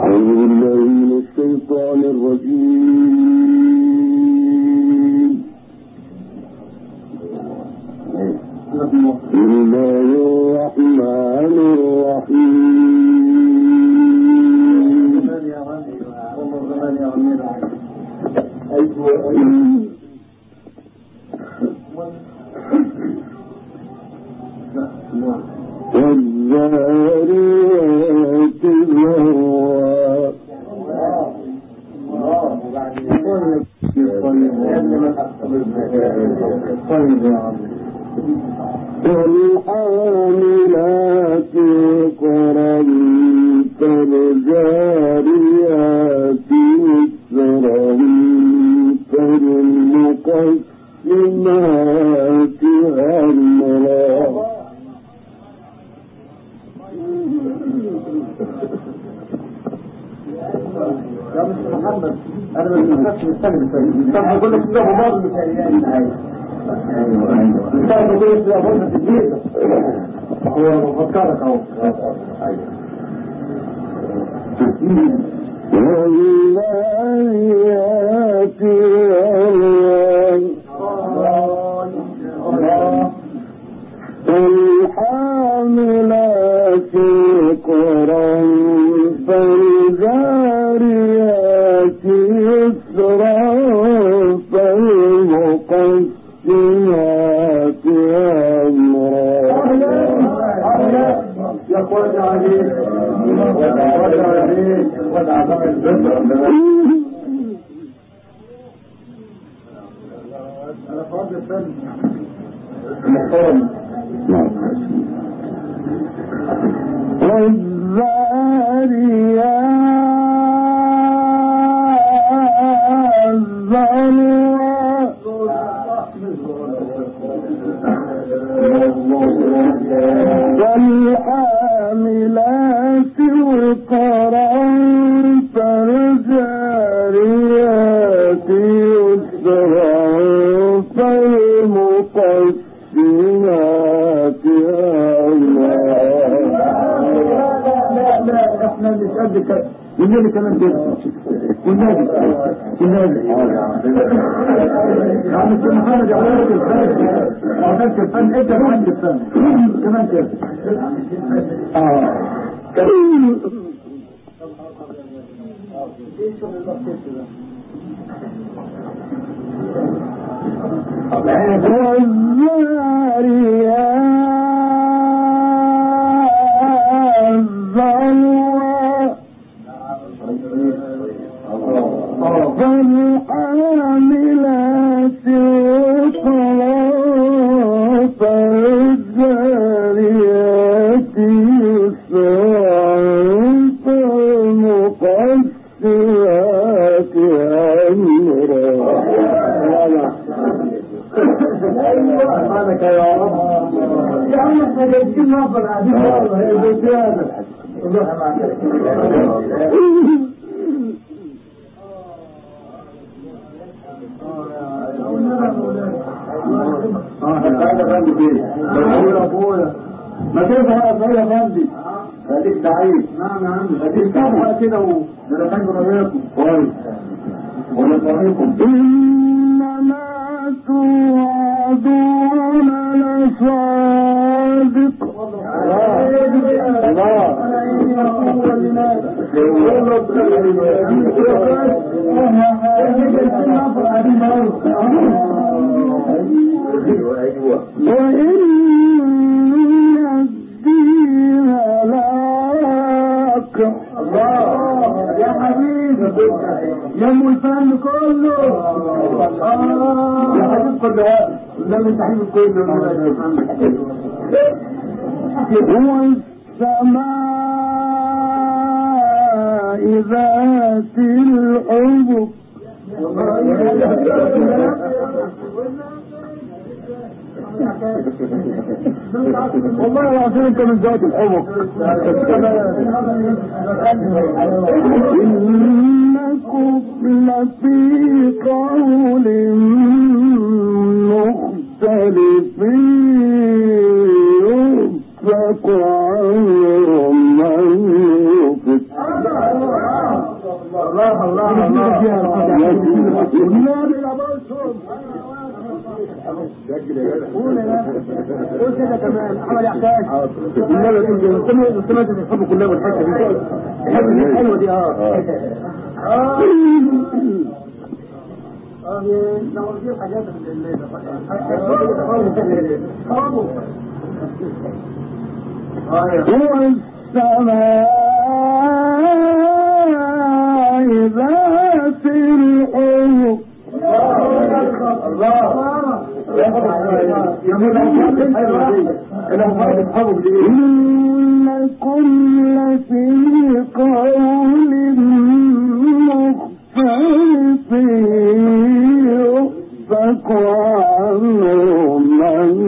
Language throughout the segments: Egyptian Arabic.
أعوذ بالله من الشيطان الرجيم بسم الله الرحمن الرحيم والذاريات ذروا والحاملات وقرا فالجاريات يسرا فالمقسمات أمرا يا مش محمد انا ما بفكرش مستغرب طب بقول لك ده بعض مثاليات طب بقول لك ده بعض كتير هو بفكرك اهو والذاريات ذروا فالحاملات قرا فالجاريات يسرا فالمقسمات أمرا يا اخوانا عليك اخوانا عليك اخوانا عليك انا فاضي الفن محترم والذاريات ذروا والحاملات وقرا فالجاريات يسرا فالمقسمات أمرا لا لا احنا مش قد كده والنبي كمان كده والنبي والنبي يا عم الشيخ محمد يا عملت الفن عملت الفن انت اللي عندك الفن كمان كده اه والذاريات ذروا فالحاملات وقرا فالجاريات يسرا فالمقسمات أمرا سبحانك يا رب يا عم احنا جايبين نفر قاعدين بره هي بيتنا ما تنفع يا صغير يا فندي خليك سعيد نعم يا عم خليك سعيد كده و ده انا خايف رأيكم كويس ولا طريقكم إنما توعدون لصادق وإن الدين لواقع يا حبيبي يا ام الفن كله يا حبيب كل وقت ده من تحبيب كله والسماء ذات الحبك والله العظيم انت من ذات الحبك إنكم لفي قول مختلف يؤفك عنه من يؤفك الله الله والنبي يا بلسم قول قول كده كمان عمل يحتاج النبي تقول سمعت سمعت اصحابه كلها والحته دي الحته دي الحلوه دي اه اه اه لو في حاجات والسماء ذات الحبك إنكم لفي قول مختلف يؤفك عنه من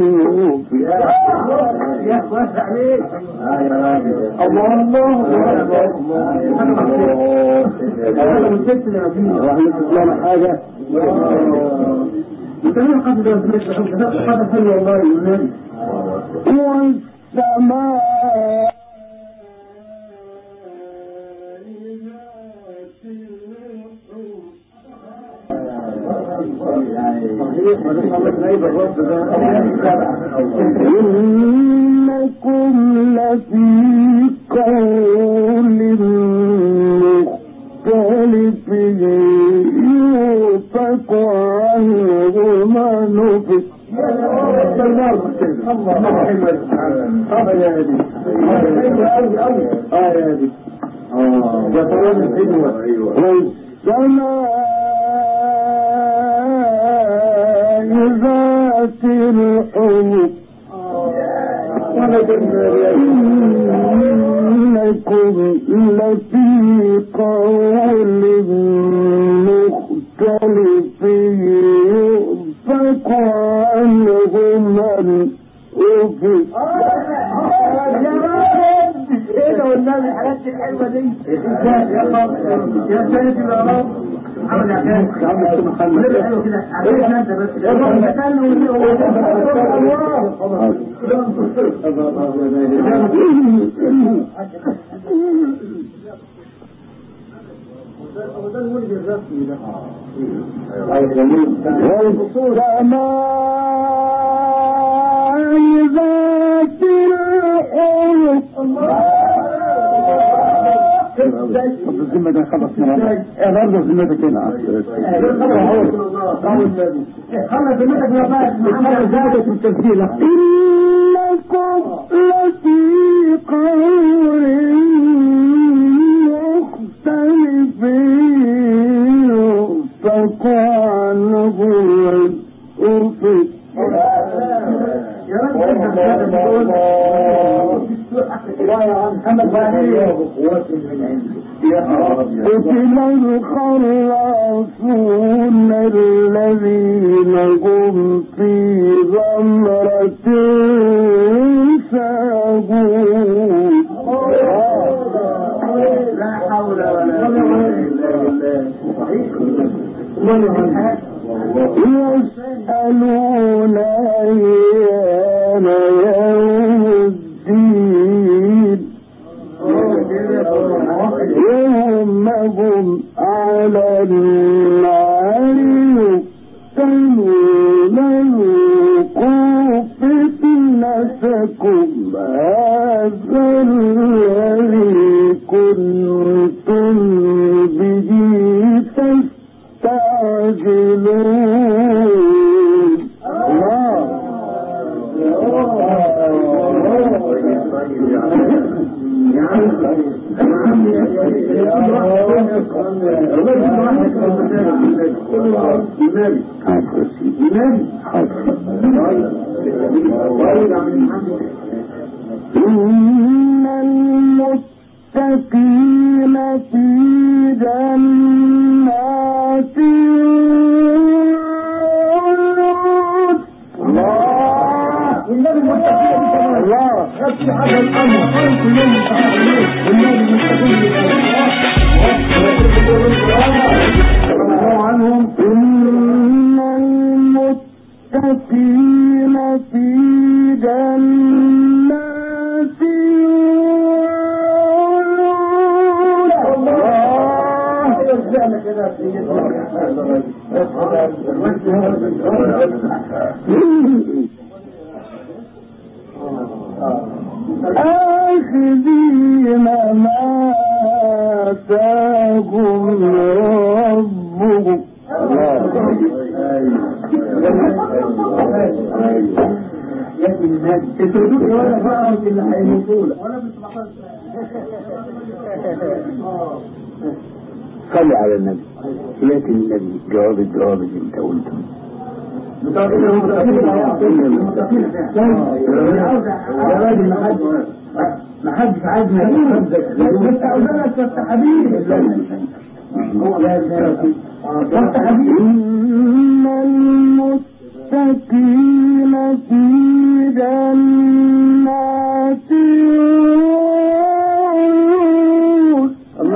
الله حاجه انت ليه قصد ده هذا حلو والله يوناني والسماء إنكم لفي قول مختلف يؤفك عنه من أفك والسماء ذات الحبك إنكم لفي قول مختلف يؤفك عنه من أفك ايه ده والنبي الحاجات الحلوه دي يا سيدي يا رب عمل يا كان عم محمد حلو كده عشان انت بس والسماء ذات الحبك الذمة ده خلص مرة ايه برضه ذمتك هنا خلص ذمتك يا محمد زادت التسجيل إنكم لفي قول مختلف يؤفك عنه الأفك قتل الخراصون الذين هم في غمرة ساهون لا حول ولا قوة إلا بالله يسألون أيان يوم الدين يوم هم على النار يفتنون ذوقوا فتنتكم هذا الذي كنتم به تستعجلون الله إن المتقين في جنات عنهم إن المتقين في جنات الله آخذين ما آتاهم ربهم التوجيه ولا فقط اللي هيموتوا صلي على النبي ياتي النبي جواب الجواب اللي انت قلته يا راجل ما حد ما حدش عايزنا انت اولادك يا حبيبي هو انت حبيبي إن المتقين في جنات وعيون.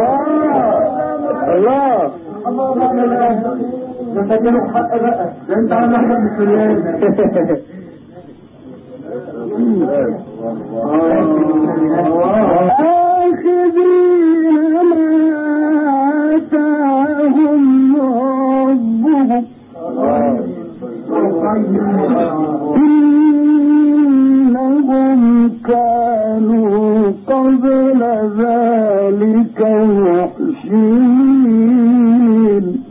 الله الله ده انت كانوا حق بقى ده انت عامل احمد السريان آخذين ما آتاهم ربهم إنهم كانوا قبل ذلك محسنين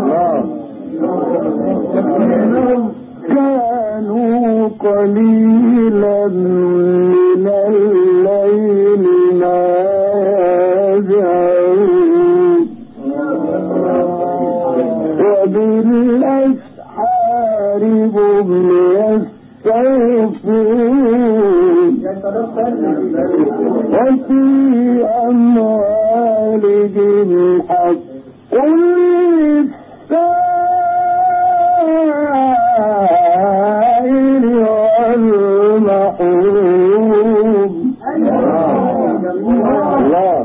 كانوا قليلا من الليل ما يهجعون وبالأسحار هم يستغفرون وفي أموالهم حق للسائل والمحروم الله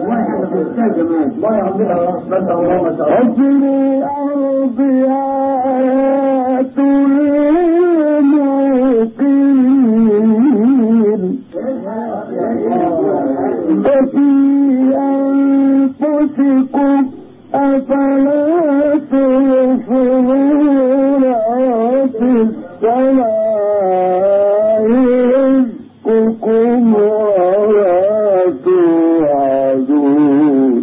وفي الأرض آيات للموقنين وفي أنفسكم أفلا تبصرون وفي السماء رزقكم وما توعدون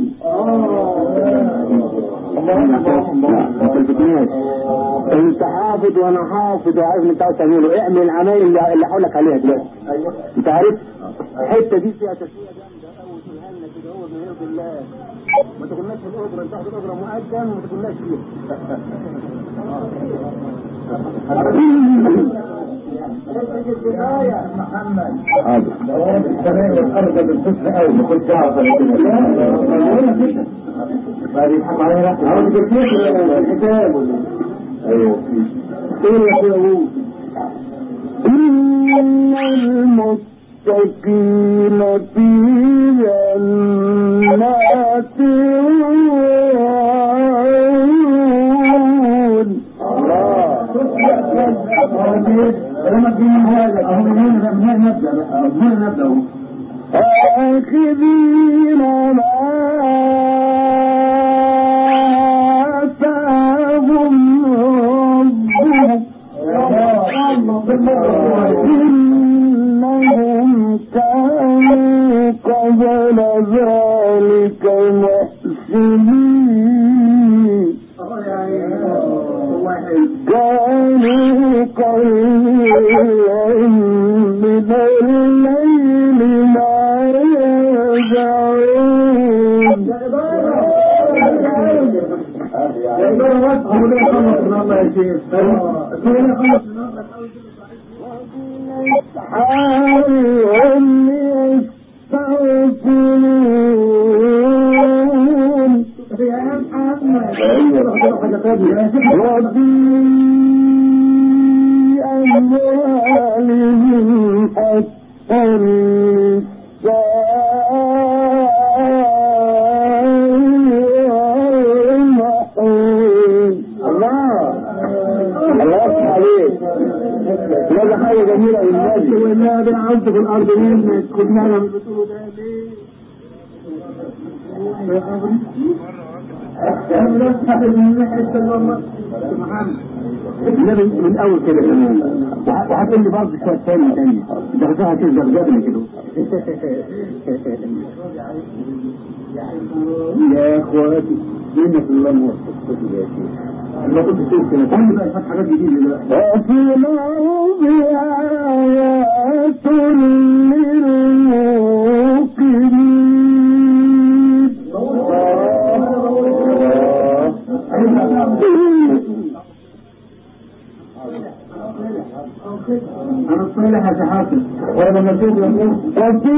انت حافظ وانا حافظ وعارف انت عاوز تعمله اعمل العمايل اللي اللي هقول لك عليها دلوقتي انت عارف الحته دي فيها تسويه جامده قوي تقولها لنا كده هو من يرضي الله ما تقولناش في الاجره انت تاخد الاجره مؤجل وما تقولناش فيها محمد حاضر السماء والارض بالحسن قوي ما كنتش اعرف انا كده ما بيضحك عليا عاوز تفتكر الكتاب ايوه ايه يا اخويا إن المتقين في جنات وعيون لما تجينا هذا اهو من هنا من هنا نبدا بقى من هنا نبدا اهو آخذين ما آتاهم ربهم إنهم كانوا قبل ذلك محسنين كانوا قليلا من الليل ما يهجعون أسحار هم يستغفرون وفي أموالهم حقا للسائل الله الله يفتح عليك هذا حاجة جميلة للنبي والنبي عبد في الارض منك كنا بتقولوا ده ليه؟ النبي من اول كده كمان وه- وهتقول لي برضه شويه تاني تاني دغدغه كده دغدغني كده يا اخواتي منك الله موفق يا شيخ انا كنت شوف كده كل بقى شويه حاجات جديده دلوقتي وفي الارض ايات للموقنين انا الصالح يا حافظ وانا لما اشوف يقول وفي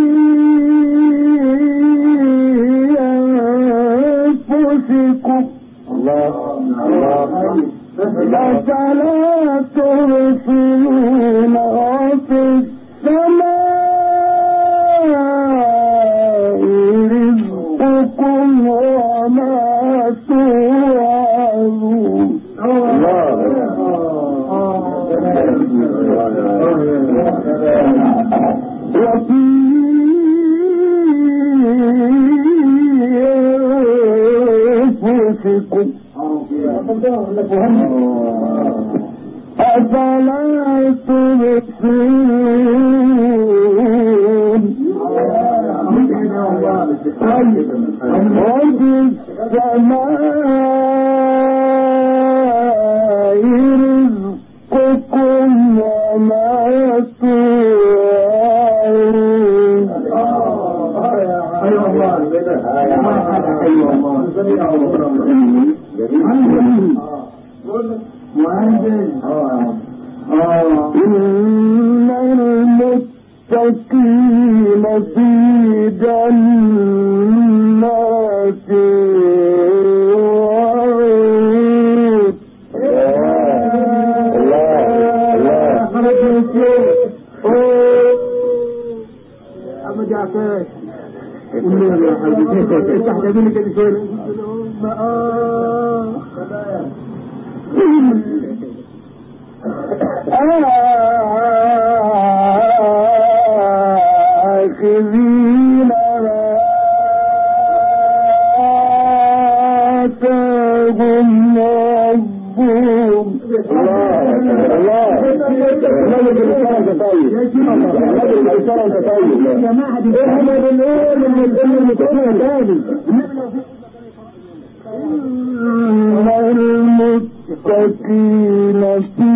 أنفسكم الله الله أفلا تبصرون وفي السماء رزقكم وما توعدون وفي أنفسكم أفلا تبصرون وفي السماء رزقكم وما توعدون ايوه الله ايوه الله مهندس اه اه إن المتقين في جنات وعيون محمد يا عكاش افتح جميل كده شويه آخذين ما آتاهم ربهم الله الله النبي بالرسالة طيب النبي بالرسالة طيب يا جماعه دي احنا بنقول ان الدنيا متقنة تاني إن المتقين في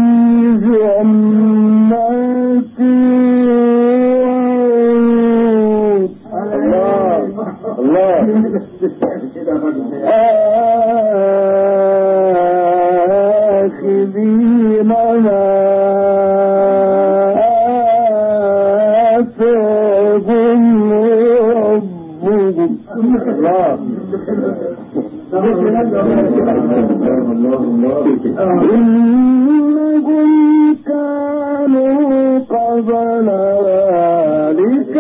جنات وعيون الله الله آخذين ما آتاهم ربهم الله إنهم كانوا قبل ذلك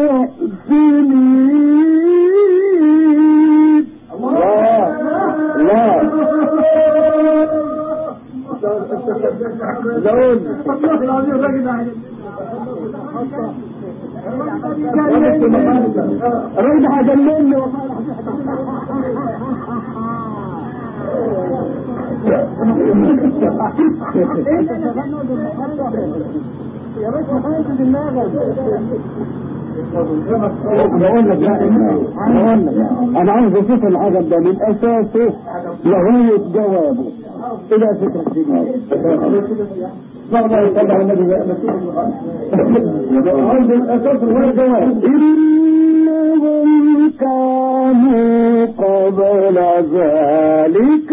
محسنين الله الله الراجل هجنني يا باشا حاسس دماغك بقول لك لا بقول لك انا عايز اشوف العجب ده من اساسه لغايه جوابه الى فكره جديده الله يطلع النبي عند الاساس غير جواب إنهم كانوا قبل ذلك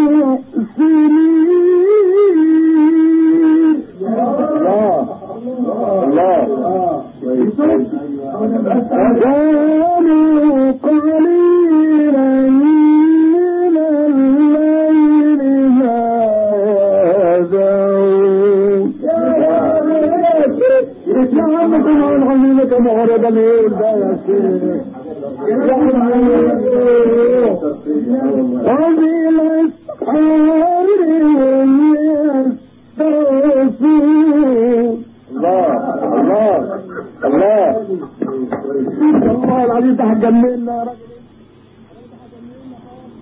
يحسنين الله الله كانوا قليلا من الليل ما يهجعون يا عم كما العظيم كما ورد العيد ده يا شيخ وبالأسحار هم يستغفرون الله الله الله الله العظيم ده هتجننا يا راجل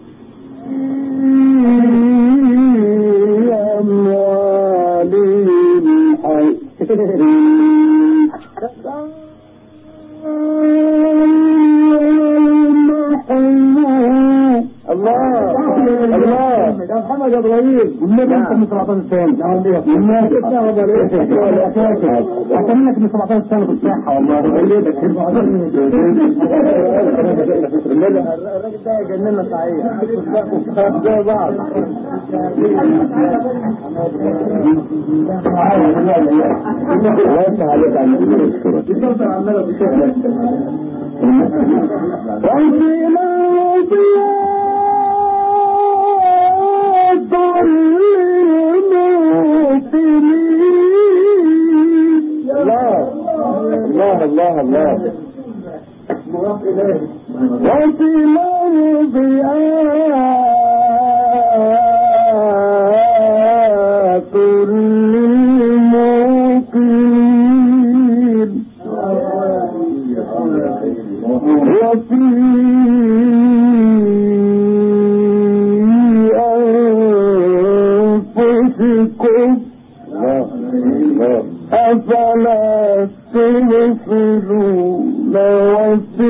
الله الله يا محمد يا ابراهيم والنبي انت من 17 سنه والنبي اتمنى لك من 17 سنه في الصحه والله الراجل ده يجننا صحيح زي بعض واسع عليك عن الدكتور عماله بتشتغل وفي الله الله الله مضاف اليه وفي الأرض آيات للموقنين وفي أنفسكم أفلا تبصرون وفي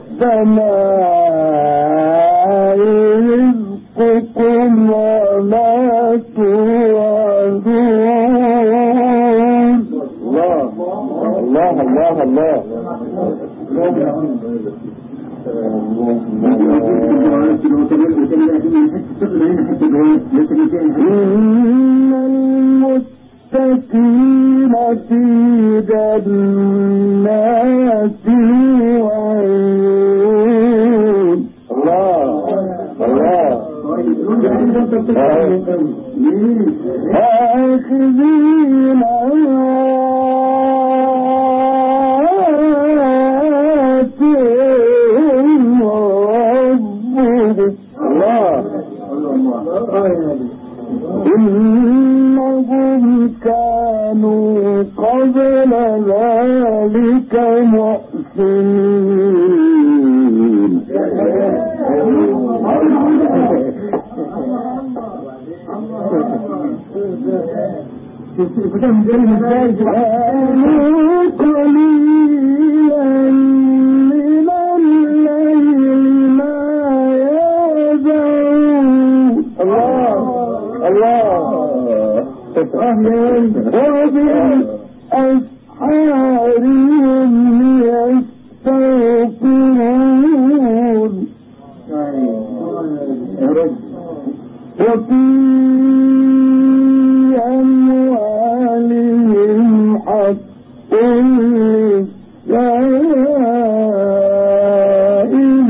السماء رزقكم وما توعدون الله الله الله الله إن المتقين في جنات وعيون الله الله آخذين آتهم ربهم الله إنهم كانوا قبل ذلك محسنين كانوا قليلا من الليل ما يهجعون الله الله وبالأسحار هم يستغفرون وفي أموالهم حق للسائل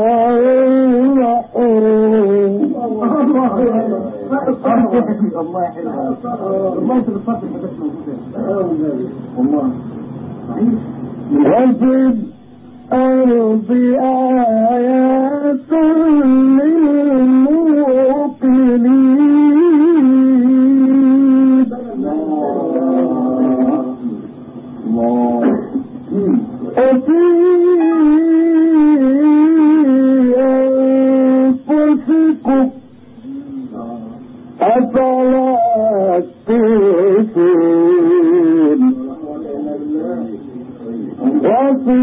والمحروم الله يحلها والله في الصف الحاجات موجوده والله صحيح وفي الأرض آيات للموقنين وفي أنفسكم أفلا تبصرون وفي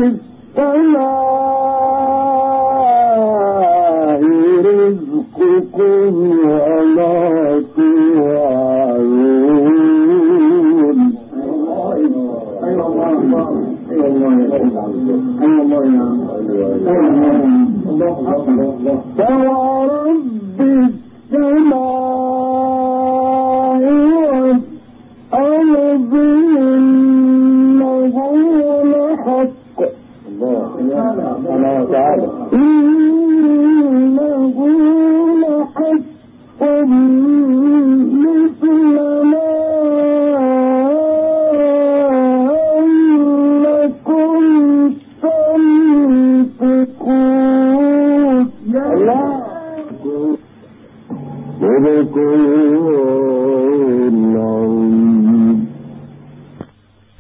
السماء رزقكم وما توعدون ايوه الله ايوه الله ايوه الله يا عم الله الله الله فورب السماء والأرض إنه لحق الله سبحانه وتعالى إنه